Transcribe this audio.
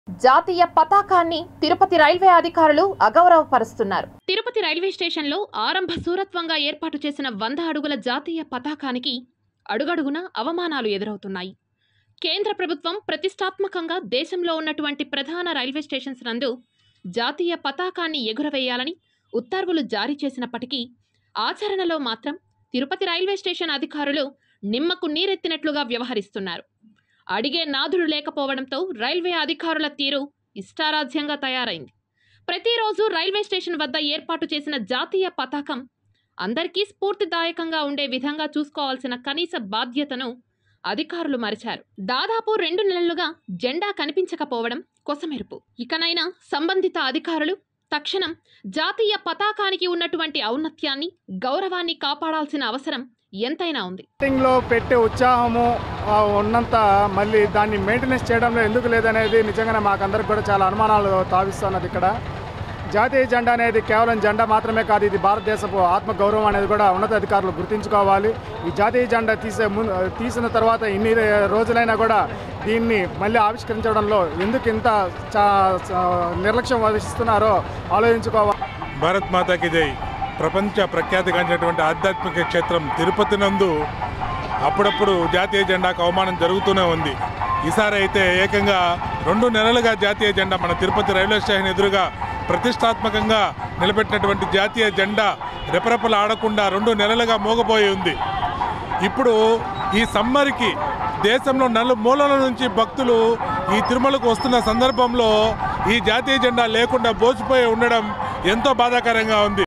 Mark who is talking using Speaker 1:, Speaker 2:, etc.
Speaker 1: జాతీయ పతాకాన్ని తిరుపతి రైల్వే అధికారులు అగౌరవపరుస్తున్నారు
Speaker 2: తిరుపతి రైల్వే స్టేషన్లో ఆరంభ సూరత్వంగా ఏర్పాటు చేసిన వంద అడుగుల జాతీయ పతాకానికి అడుగడుగున అవమానాలు ఎదురవుతున్నాయి కేంద్ర ప్రభుత్వం ప్రతిష్టాత్మకంగా దేశంలో ఉన్నటువంటి ప్రధాన రైల్వే స్టేషన్స్ నందు జాతీయ పతాకాన్ని ఎగురవేయాలని ఉత్తర్వులు జారీ చేసినప్పటికీ ఆచరణలో మాత్రం తిరుపతి రైల్వే స్టేషన్ అధికారులు నిమ్మకు నీరెత్తినట్లుగా వ్యవహరిస్తున్నారు అడిగే నాదుడు లేకపోవడంతో రైల్వే అధికారుల తీరు ఇష్టారాజ్యంగా తయారైంది ప్రతిరోజు రైల్వే స్టేషన్ వద్ద ఏర్పాటు చేసిన జాతీయ పతాకం అందరికీ స్ఫూర్తిదాయకంగా ఉండే విధంగా చూసుకోవాల్సిన కనీస బాధ్యతను అధికారులు మరిచారు దాదాపు రెండు నెలలుగా జెండా కనిపించకపోవడం కొసమెరుపు ఇకనైనా సంబంధిత అధికారులు తక్షణం జాతీయ పతాకానికి ఉన్నటువంటి ఔన్నత్యాన్ని గౌరవాన్ని కాపాడాల్సిన అవసరం ఎంతైనా ఉంది
Speaker 3: లో పెట్టే ఉత్సాహము ఆ, ఉన్నంత మళ్ళీ దాన్ని మెయింటెనెన్స్ చేయడంలో ఎందుకు లేదనేది నిజంగానే మాకందరికి కూడా చాలా అనుమానాలు తావిస్తున్నది ఇక్కడ జాతీయ జెండా అనేది కేవలం జెండా మాత్రమే కాదు ఇది భారతదేశపు ఆత్మ గౌరవం అనేది కూడా ఉన్నతాధికారులు గుర్తించుకోవాలి ఈ జాతీయ జెండా తీసే ముందు తీసిన తర్వాత ఇన్ని రోజులైనా కూడా దీన్ని మళ్ళీ ఆవిష్కరించడంలో ఎందుకు ఇంత చా- చా- నిర్లక్ష్యం వహిస్తున్నారో ఆలోచించుకోవాలి
Speaker 4: భారత్ మాతాకి జై ప్రపంచ ప్రఖ్యాతిగాంచినటువంటి ఆధ్యాత్మిక క్షేత్రం తిరుపతి నందు అప్పుడప్పుడు జాతీయ జెండాకు అవమానం జరుగుతూనే ఉంది ఈసారి అయితే ఏకంగా రెండు నెలలుగా జాతీయ జెండా మన తిరుపతి రైల్వే స్టేషన్ ఎదురుగా ప్రతిష్టాత్మకంగా నిలబెట్టినటువంటి జాతీయ జెండా రెపరెపలు ఆడకుండా రెండు నెలలుగా మోగబోయి ఉంది ఇప్పుడు ఈ సమ్మర్కి దేశంలో నలు మూలల నుంచి భక్తులు ఈ తిరుమలకు వస్తున్న సందర్భంలో ఈ జాతీయ జెండా లేకుండా బోసిపోయి ఉండడం ఎంతో బాధాకరంగా ఉంది